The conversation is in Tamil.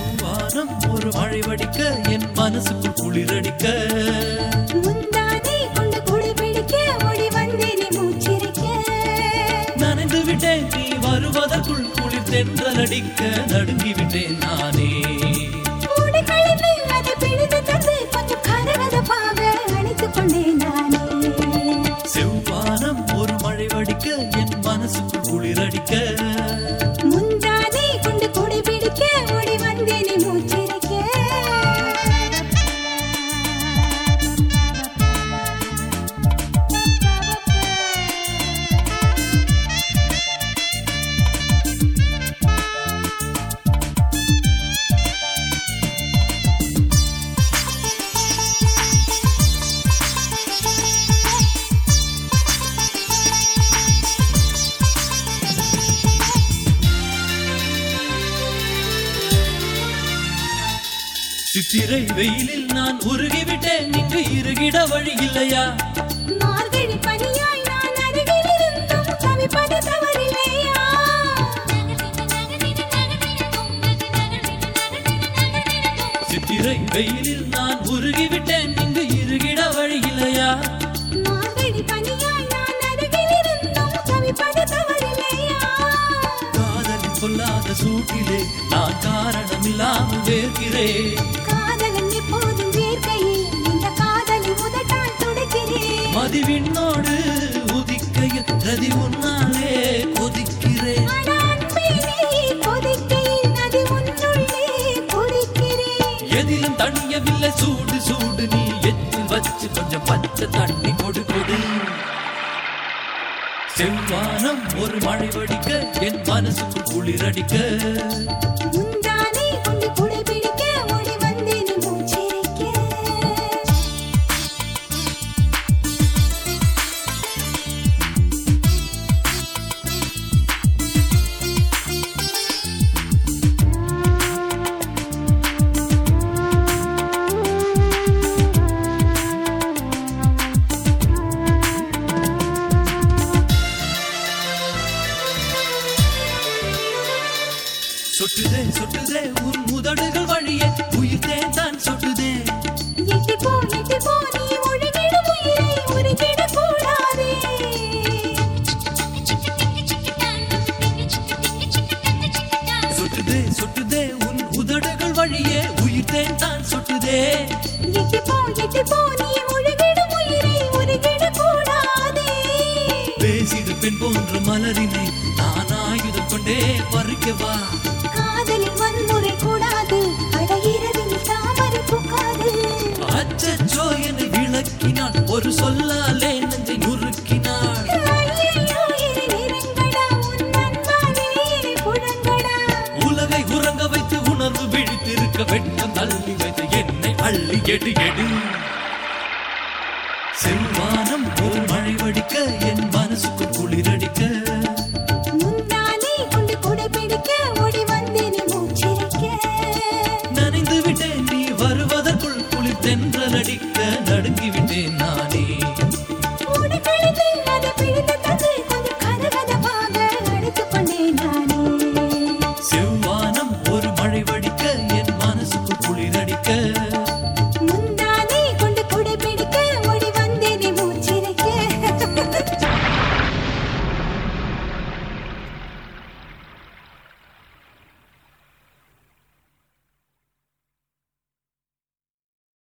செவ்வானம் ஒரு மழை வடிக்க என் மனசுக்குள் குளிரடிக்க முந்தானை கொண்டு குடை பிடிக்க ஓடி வந்தேனே மூச்சிருக்க நனைந்து விட்டேன் நீ வருவதற்குள் குளிர் தென்றல் அடிக்க நடுங்கி விட்டேன் நானே மூடு கழிந்து அதை பிடித்து தந்து கொஞ்சம் கதகதப்பாக அணைத்துக் கொண்டேன் நானே செவ்வானம் ஒரு மழை வடிக்க என் மனசுக்குள் குளிரடிக்க முந்தானை கொண்டு குடை பிடிக்க ஓடி வந்தேனே மூச்சிருக்க சித்திரை வெயிலில் நான் உருகிவிட்டேன் இங்கு இருகிட வழி இல்லையா மார்கழி பனியாய் நான் அருகில் இருந்தும் தவிப்பது தவறில்லையா சித்திரை வெயிலில் நான் உருகிவிட்டேன் இங்கு இருகிட வழி இல்லையா மார்கழி பனியாய் நான் அருகில் இருந்தும் தவிப்பது தவறில்லையா காதலின் சொல்லாத சூட்டிலே நான் காரணமில்லாமல் வேர்க்கிறேன் காதலன் எப்போதும் வேர்க்கையில் இந்த காதலி முதட்டால் துடைக்கிறேன் மதிவிண்ணோடு உதிக்கையில் ரதி உன்னாலே கொதிக்கிறேன் அட அன்பே நீ கொதிக்கையில் நதி உன்னுள்ளே கொதிக்கிறேன் எதிலும் தணியவில்லை சூடு சூடு நீ எச்சில் வச்சு கொஞ்சம் பச்சை தண்ணி கொடு கொடு செவ்வானம் ஒரு மழை வடிக்க என் மனசுக்கு குளிரடிக்க முந்தானை கொண்டு குடை பிடிக்க ஓடி வந்தேன் மூச்சிருக்க சொட்டுதே சொட்டுதே உன் முதடுகள் வழியே உயிர் தான் சொட்டுதே எட்டி போ எட்டி போ நீ ஒழுகிடும் உயிரை உருகிடக் கூடாதே சொட்டுதே சொட்டுதே உன் உதடுகள் வழியே உயிர் தான் சொட்டுதே எட்டி போ எட்டி போ நீ ஒழுகிடும் உயிரை உருகிடக் கூடாதே பேசிடு பெண் போன்ற மலரினை நான் ஆயுதம் கொண்டே பறிக்கவா காதலில் வன்முறை கூடாது அட இரவில் தாமரை பூக்காது அச்சச்சோ என்னை விளக்கினாள் ஒரு சொல்லாலே நெஞ்சை நுறுக்கினாள் ஐயையோ, இரு நெருங்கடா, உன் அன்பாலே இரு புழங்கடா. உலகை உறங்க வைத்து உணர்வு விழித்திருக்க வெட்கம் தள்ளி வைத்து என்னை அள்ளி எடு எடு செவ்வானம் ஒரு மழை வடிக்க என் மனசுக்கு குளிரடிக்க முந்தானை கொண்டு குடை பிடிக்க ஓடி வந்தேனே மூச்சிருக்க நனைந்து விட்டேன் நீ வருவதற்குள் குளிர் தென்றல் அடிக்க நடுங்கி விட்டேன்